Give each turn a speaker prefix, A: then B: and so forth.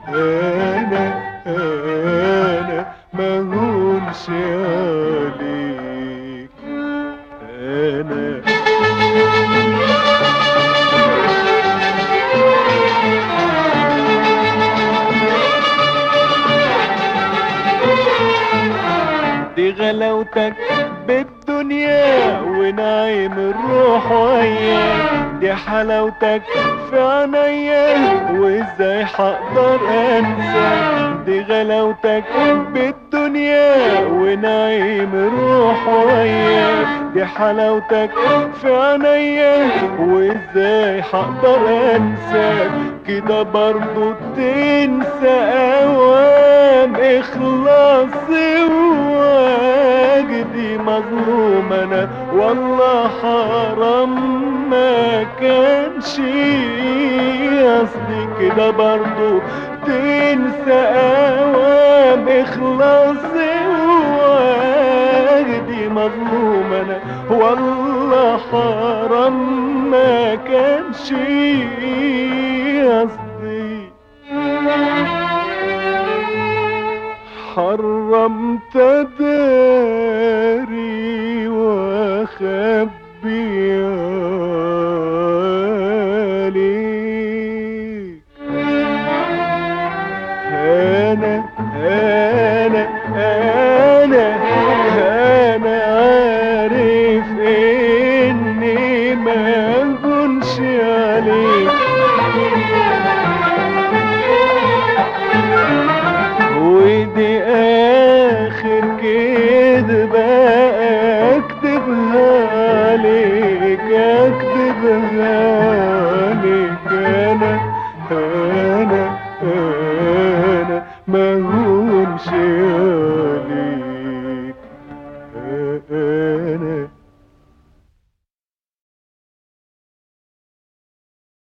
A: انا انا ما هونش عليك انا دي غلاوتك بالدنيا ونعيم الروح وياك دي حلاوتك في عينيا وازاي حقدر انساك دي غلاوتك بالدنيا ونعيم الروح وياك دي حلاوتك في عينيا وازاي حقدر انساك كده برضو تنسى اوام اخلاصي وجدي مظلوم انا والله حرام ما كانش قصدي كده برضو تنسى اوام اخلاصي وجدي مظلوم انا والله حرام ما كانش قصدي حرمت داري واخبي عليك انا انا انا انا عارف اني ما اكونش عليك ودي اخر كدبة اكتبها عليك اكتبها عليك انا انا